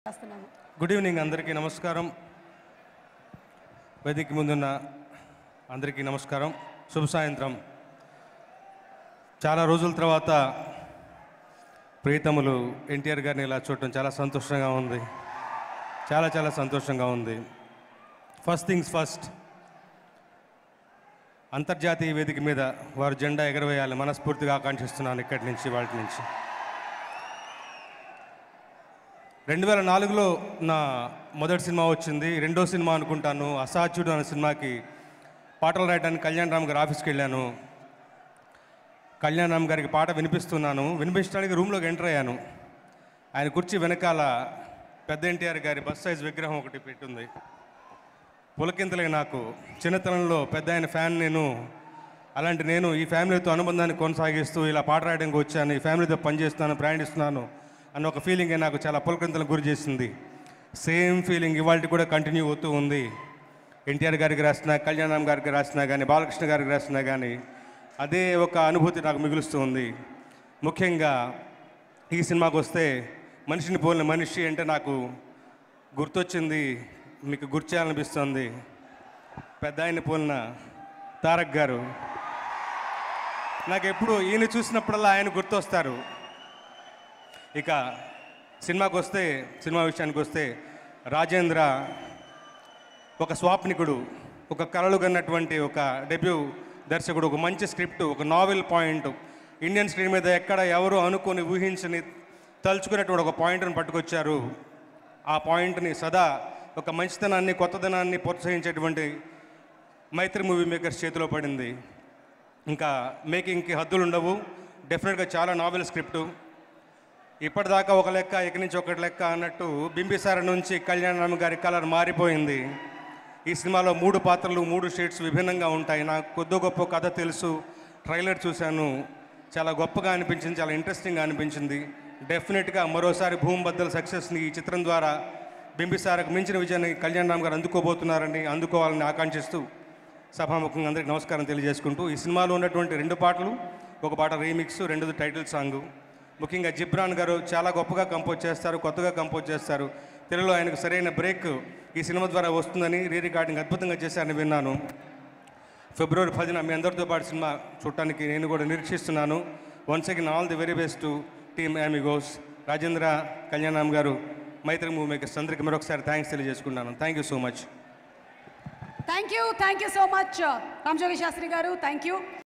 చేస్తున్నాను good evening అందరికీ నమస్కారం వేదిక ముందున్న అందరికీ నమస్కారం శుభ సాయంత్రం చాలా రోజుల తర్వాత ప్రీతములు ఎన్టీఆర్ గారిని ఇలా చూడటం చాలా సంతోషంగా ఉంది చాలా చాలా సంతోషంగా ఉంది ఫస్ట్ థింగ్స్ ఫస్ట్ అంతర్జాతీయ వేదిక మీద వారు జెండా ఎగరవేయాలని మనస్ఫూర్తిగా ఆకాంక్షిస్తున్నాను ఇక్కడి నుంచి వాటి నుంచి రెండు వేల నాలుగులో నా మొదటి సినిమా వచ్చింది రెండో సినిమా అనుకుంటాను అసాధ్యుడు అనే సినిమాకి పాటలు రాయడానికి కళ్యాణ్ రామ్ గారి ఆఫీస్కి వెళ్ళాను కళ్యాణ్ రామ్ గారికి పాట వినిపిస్తున్నాను వినిపించడానికి రూమ్లోకి ఎంటర్ అయ్యాను ఆయన కుర్చీ వెనకాల పెద్ద ఎన్టీఆర్ గారి బస్ సైజ్ విగ్రహం ఒకటి పెట్టుంది పులకింతలే నాకు చిన్నతనంలో పెద్ద ఆయన ఫ్యాన్ నేను అలాంటి నేను ఈ ఫ్యామిలీతో అనుబంధాన్ని కొనసాగిస్తూ ఇలా పాట రాయడానికి వచ్చాను ఈ ఫ్యామిలీతో పనిచేస్తున్నాను ప్రయాణిస్తున్నాను అన్న ఒక ఫీలింగ్ నాకు చాలా పులకింతలకు గురి చేసింది సేమ్ ఫీలింగ్ ఇవాళ కూడా కంటిన్యూ అవుతూ ఉంది ఎన్టీఆర్ గారికి రాసిన కళ్యాణరామ్ గారికి రాసినా కానీ బాలకృష్ణ గారికి రాసినా కానీ అదే ఒక అనుభూతి నాకు మిగులుస్తూ ఉంది ముఖ్యంగా ఈ సినిమాకి వస్తే మనిషిని పోలిన మనిషి అంటే నాకు గుర్తొచ్చింది మీకు గుర్తు చేయాలనిపిస్తుంది పెద్ద ఆయన పోలిన తారక్ గారు నాకు ఎప్పుడు ఈయన చూసినప్పుడల్లా ఆయన గుర్తొస్తారు ఇక సినిమాకి వస్తే సినిమా విషయానికి వస్తే రాజేంద్ర ఒక స్వాప్నికుడు ఒక కలలు కన్నటువంటి ఒక డెబ్యూ దర్శకుడు ఒక మంచి స్క్రిప్ట్ ఒక నావెల్ పాయింట్ ఇండియన్ స్క్రీన్ మీద ఎక్కడ ఎవరు అనుకొని ఊహించని తలుచుకునేటువంటి ఒక పాయింట్ని పట్టుకొచ్చారు ఆ పాయింట్ని సదా ఒక మంచితనాన్ని కొత్తదనాన్ని ప్రోత్సహించేటువంటి మైత్రి మూవీ మేకర్స్ చేతిలో పడింది ఇంకా మేకింగ్కి హద్దులు ఉండవు డెఫినెట్గా చాలా నావెల్ స్క్రిప్టు ఇప్పటిదాకా ఒక లెక్క ఇక నుంచి ఒకటి లెక్క అన్నట్టు బింబిసార నుంచి కళ్యాణరామ్ గారి కలర్ మారిపోయింది ఈ సినిమాలో మూడు పాత్రలు మూడు షేడ్స్ విభిన్నంగా ఉంటాయి నాకు కొద్ది గొప్ప కథ తెలుసు ట్రైలర్ చూశాను చాలా గొప్పగా అనిపించింది చాలా ఇంట్రెస్టింగ్గా అనిపించింది డెఫినెట్గా మరోసారి భూమి బద్దల సక్సెస్ని ఈ చిత్రం ద్వారా బింబిసారకు మించిన విజయాన్ని కళ్యాణరామ్ గారు అందుకోబోతున్నారని అందుకోవాలని ఆకాంక్షిస్తూ సభాముఖంగా అందరికీ నమస్కారం తెలియజేసుకుంటూ ఈ సినిమాలో ఉన్నటువంటి రెండు పాటలు ఒక పాట రీమిక్స్ రెండోది టైటిల్ సాంగ్ ముఖ్యంగా జిబ్రాన్ గారు చాలా గొప్పగా కంపోజ్ చేస్తారు కొత్తగా కంపోజ్ చేస్తారు తెలుగులో ఆయనకు సరైన బ్రేక్ ఈ సినిమా ద్వారా వస్తుందని రీ రికార్డింగ్ అద్భుతంగా చేశారని విన్నాను ఫిబ్రవరి పదిన మీ అందరితో పాటు సినిమా చూడటానికి నేను కూడా నిరీక్షిస్తున్నాను once again all the very best team Amigos Rajendra Kalyanram garu Mythri movie makers అందరికీ మరొకసారి థ్యాంక్స్ తెలియజేసుకున్నాను thank you so much thank you thank you so much Ramajogi Sastry garu thank you